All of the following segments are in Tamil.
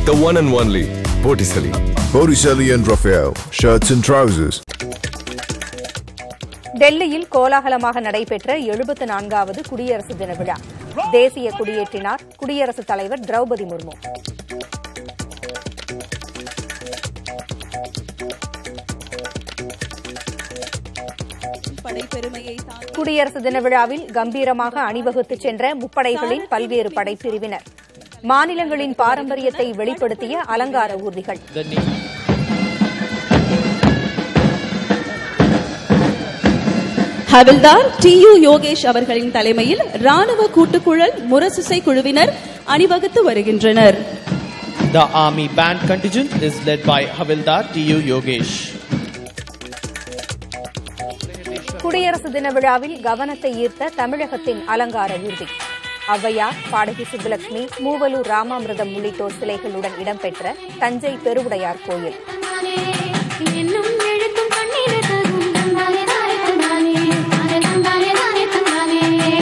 The one and only Botticelli. Botticelli and Raphael, shirts and trousers. டெல்லியில் கோலாகலமாக நடைபெற்ற எழுபத்து நான்காவது குடியரசு தின விழா தேசிய கொடியேற்றினார் குடியரசுத் தலைவர் திரௌபதி முர்மு படைப்பெருமையை தான் குடியரசு தின விழாவில் கம்பீரமாக அணிவகுத்துச் சென்ற முப்படைகளின் பல்வேறு படைப்பிரிவினர் மாநிலங்களின் பாரம்பரியத்தை வெளிப்படுத்திய அலங்கார ஊர்திகள் ஹவில்தார் டி யு யோகேஷ் அவர்களின் தலைமையில் ராணுவ கூட்டுக்குழல் முரசிசை குழுவினர் அணிவகுத்து வருகின்றனர் The army band contingent is led by Havildar T.U. Yogesh. குடியரசு தின விழாவில் கவனத்தை ஈர்த்த தமிழகத்தின் அலங்கார ஊர்தி ஔவையார் பாடகி சுப்புலட்சுமி மூவலூர் ராமாமிர்தம் உள்ளிட்டோர் சிலைகளுடன் இடம்பெற்ற தஞ்சை பெருவுடையார் கோயில் என்னும் எழுத்தும் கண்ணீர தரும் தந்தானே தானே தந்தானே தானே தந்தானே தானே தந்தானே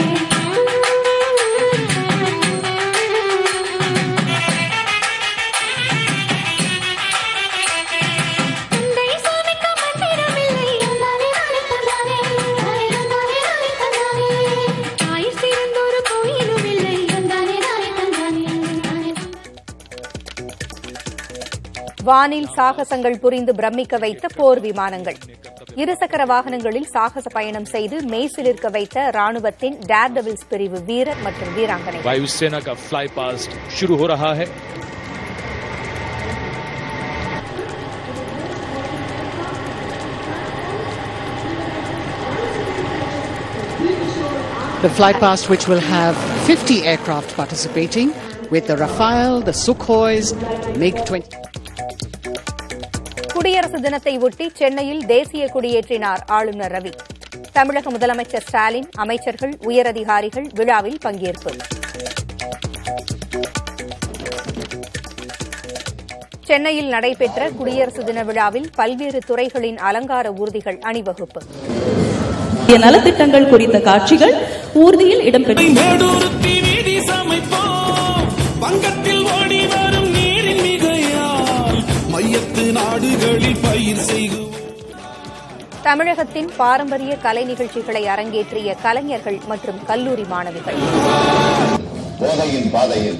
தந்தை சாமிக்கு மந்திரமில்லை தந்தானே தானே தந்தானே தானே தந்தானே தானே தந்தானே தாய் சிறந்தொரு கோயிலும் இல்லை தந்தானே தானே தந்தானே தானே வானில் சாகசங்கள் புரிந்து பிரமிக்க வைத்த போர் விமானங்கள் இருசக்கர வாகனங்களில் சாகச பயணம் செய்து மெய்சிலிருக்க வைத்த ராணுவத்தின் டேர்டெவில்ஸ் பிரிவு வீரர் மற்றும் வீராங்கனை वायुसेना का फ्लाई पास्ट शुरू हो रहा है The flight past, which will have 50 aircraft participating, with the Rafale, the Sukhois, MiG 20. குடியரசு தினத்தை ஒட்டி சென்னையில் தேசிய கொடியேற்றினார் ஆளுநர் ரவி தமிழக முதலமைச்சர் ஸ்டாலின் அமைச்சர்கள் உயரதிகாரிகள் விழாவில் பங்கேற்பு சென்னையில் நடைபெற்ற குடியரசு தின விழாவில் பல்வேறு துறைகளின் அலங்கார ஊர்திகள் அணிவகுப்பு நலத்திட்டங்கள் குறித்த காட்சிகள் ஊர்தியில் இடம்பெற்று மேடூருத்தி வீதி சமைப்போம் வங்கத்தில் ஓடி வரும் நீரின் மிகையால் மையத்து நாடுகளில் பயிர் செய்குவோம் தமிழகத்தின் பாரம்பரிய கலை நிகழ்ச்சிகளை அரங்கேற்றிய கலைஞர்கள் மற்றும் கல்லூரி மாணவிகள் போதையின் பாதையில்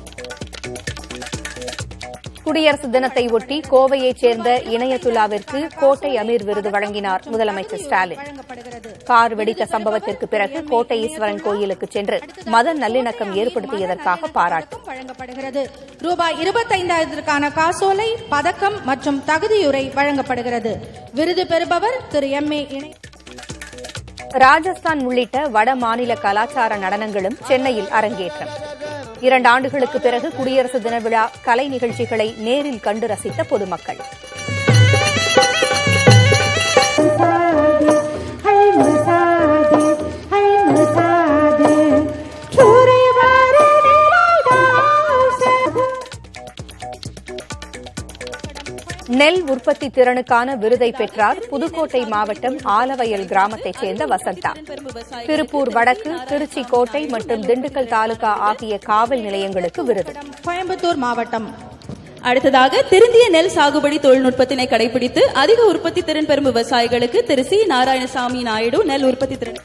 குடியரசு தினத்தை ஒட்டி கோவையைச் சேர்ந்த இணையத்துலாவிற்கு கோட்டை அமீர் விருது வழங்கினார் முதலமைச்சர் ஸ்டாலின் கார் வெடித்த சம்பவத்திற்கு பிறகு கோட்டை ஈஸ்வரன் கோயிலுக்கு சென்று மத நல்லிணக்கம் ஏற்படுத்தியதற்காக பாராட்டு வழங்கப்படுகிறது ரூபாய் இருபத்தைந்தாயிரத்திற்கான காசோலை பதக்கம் மற்றும் தகுதியுரை வழங்கப்படுகிறது விருது பெறுபவர் திரு எம் ஏ இணை ராஜஸ்தான் உள்ளிட்ட வட மாநில கலாச்சார நடனங்களும் சென்னையில் அரங்கேற்றம் இரண்டு ஆண்டுகளுக்கு பிறகு குடியரசு தின விழா கலை நிகழ்ச்சிகளை நேரில் கண்டு ரசித்த பொதுமக்கள் நெல் உற்பத்தி திறனுக்கான விருதை பெற்றார் புதுக்கோட்டை மாவட்டம் ஆலவயல் கிராமத்தைச் சேர்ந்த வசந்தா திருப்பூர் வடக்கு திருச்சி கோட்டை மற்றும் திண்டுக்கல் தாலுகா ஆகிய காவல் நிலையங்களுக்கு விருது கோயம்புத்தூர் மாவட்டம் அடுத்ததாக திருந்திய நெல் சாகுபடி தொழில்நுட்பத்தினை கடைபிடித்து அதிக உற்பத்தி திறன் பெறும் விவசாயிகளுக்கு திரு சி நாராயணசாமி நாயுடு நெல் உற்பத்தி திறன்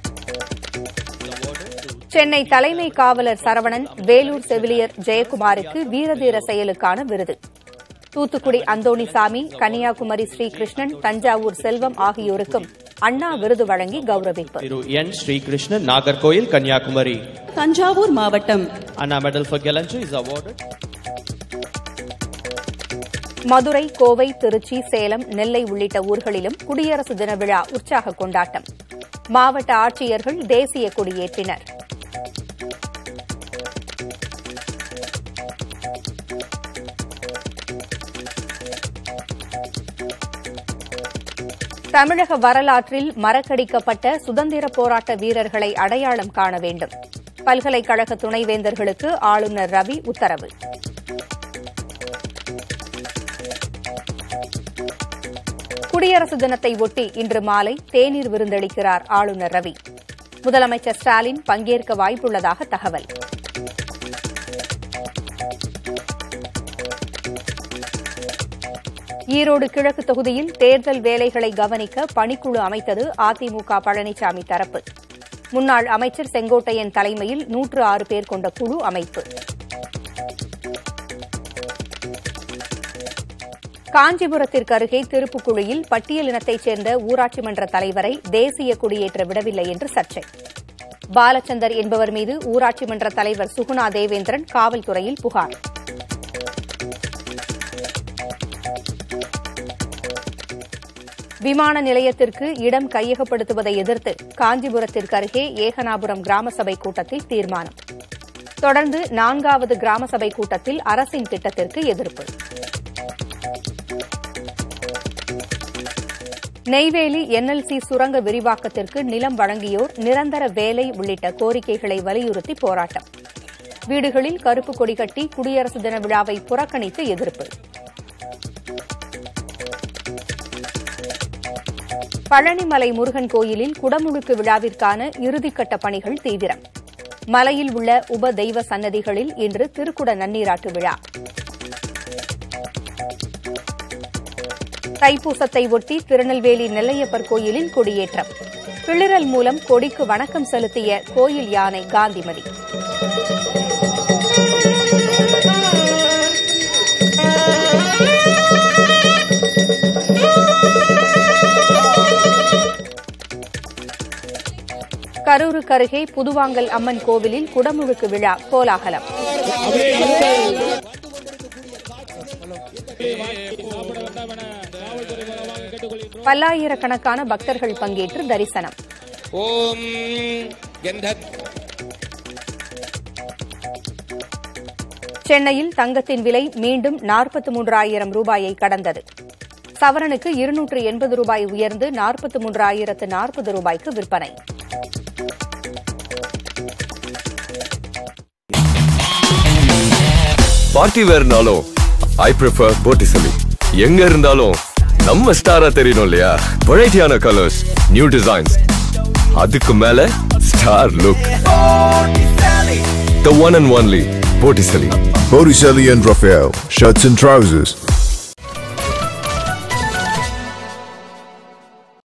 சென்னை தலைமை காவலர் சரவணன் வேலூர் செவிலியர் ஜெயக்குமாருக்கு வீரதீர செயலுக்கான விருது தூத்துக்குடி அந்தோணிசாமி கன்னியாகுமரி ஸ்ரீகிருஷ்ணன் தஞ்சாவூர் செல்வம் ஆகியோருக்கும் அண்ணா விருது வழங்கி கௌரவிப்பு Thiru N. Sri Krishna, Nagarkoil, Kanyakumari. Thanjavur மாவட்டம் Anna Medal for Gallantry is awarded. Madurai Kovai Trichy Salem நெல்லை உள்ளிட்ட ஊர்களிலும் குடியரசு தின விழா உற்சாக கொண்டாட்டம் மாவட்ட ஆட்சியர்கள் தேசிய கொடியேற்றினர் தமிழக வரலாற்றில் மறக்கடிக்கப்பட்ட சுதந்திர போராட்ட வீரர்களை அடையாளம் காண வேண்டும் பல்கலைக்கழக துணைவேந்தர்களுக்கு ஆளுநர் ரவி உத்தரவு குடியரசு தினத்தை ஒட்டி இன்று மாலை தேநீர் விருந்தளிக்கிறார் ஆளுநர் ரவி முதலமைச்சர் ஸ்டாலின் பங்கேற்க வாய்ப்புள்ளதாக தகவல் ஈரோடு கிழக்கு தொகுதியில் தேர்தல் வேலைகளை கவனிக்க பணிக்குழு அமைத்தது அதிமுக பழனிசாமி தரப்பு முன்னாள் அமைச்சர் செங்கோட்டையன் தலைமையில் நூற்று ஆறு பேர் கொண்ட குழு அமைப்பு காஞ்சிபுரத்திற்கு அருகே திருப்புக்குழியில் பட்டியலினத்தைச் சேர்ந்த ஊராட்சி மன்ற தலைவரை தேசிய கொடியேற்ற விடவில்லை என்று சர்ச்சை பாலச்சந்தர் என்பவர் மீது ஊராட்சி மன்ற தலைவர் சுகுணா தேவேந்திரன் காவல்துறையில் புகார் விமான நிலையத்திற்கு இடம் கையகப்படுத்துவதை எதிர்த்து காஞ்சிபுரத்திற்கு அருகே ஏகனாபுரம் கிராம சபை கூட்டத்தில் தீர்மானம் தொடர்ந்து நான்காவது கிராம சபை கூட்டத்தில் அரசின் திட்டத்திற்கு எதிர்ப்பு நெய்வேலி என்எல்சி சுரங்க விரிவாக்கத்திற்கு நிலம் வழங்கியோர் நிரந்தர வேலை உள்ளிட்ட கோரிக்கைகளை வலியுறுத்தி போராட்டம் வீடுகளில் கருப்பு கொடி கட்டி குடியரசு தின விழாவை புறக்கணித்து எதிர்ப்பு பழனிமலை முருகன் கோயிலில் குடமுழுக்கு விழாவிற்கான இறுதிக்கட்ட பணிகள் தீவிரம் மலையில் உள்ள உப தெய்வ சன்னதிகளில் இன்று திருக்குட நன்னீராட்டு விழா தைப்பூசத்தை ஒட்டி திருநெல்வேலி நெல்லையப்பர் கோயிலில் கொடியேற்றம் பிளிரல் மூலம் கொடிக்கு வணக்கம் செலுத்திய கோயில் யானை காந்திமதி கரூருக்கு அருகே புதுவாங்கல் அம்மன் கோவிலில் குடமுழுக்கு விழா கோலாகலம் பல்லாயிரக்கணக்கான பக்தர்கள் பங்கேற்று தரிசனம் ஓம் கந்தத் சென்னையில் தங்கத்தின் விலை மீண்டும் நாற்பத்தி மூன்றாயிரம் ரூபாயை கடந்தது சவரனுக்கு இருநூற்று எண்பது ரூபாய் உயர்ந்து நாற்பத்தி மூன்றாயிரத்து நாற்பது ரூபாய்க்கு விற்பனை பார்ட்டி வேர்னாலும் ஐ ப்ரிஃபர் போட்டிசலி எங்க இருந்தாலும் நம்ம ஸ்டாரா தெரியணும் இல்லையா வெரைட்டியான கலர்ஸ் நியூ டிசைன்ஸ் அதுக்கு மேல star look the one and only Botticelli Botticelli and Raphael, shirts and trousers.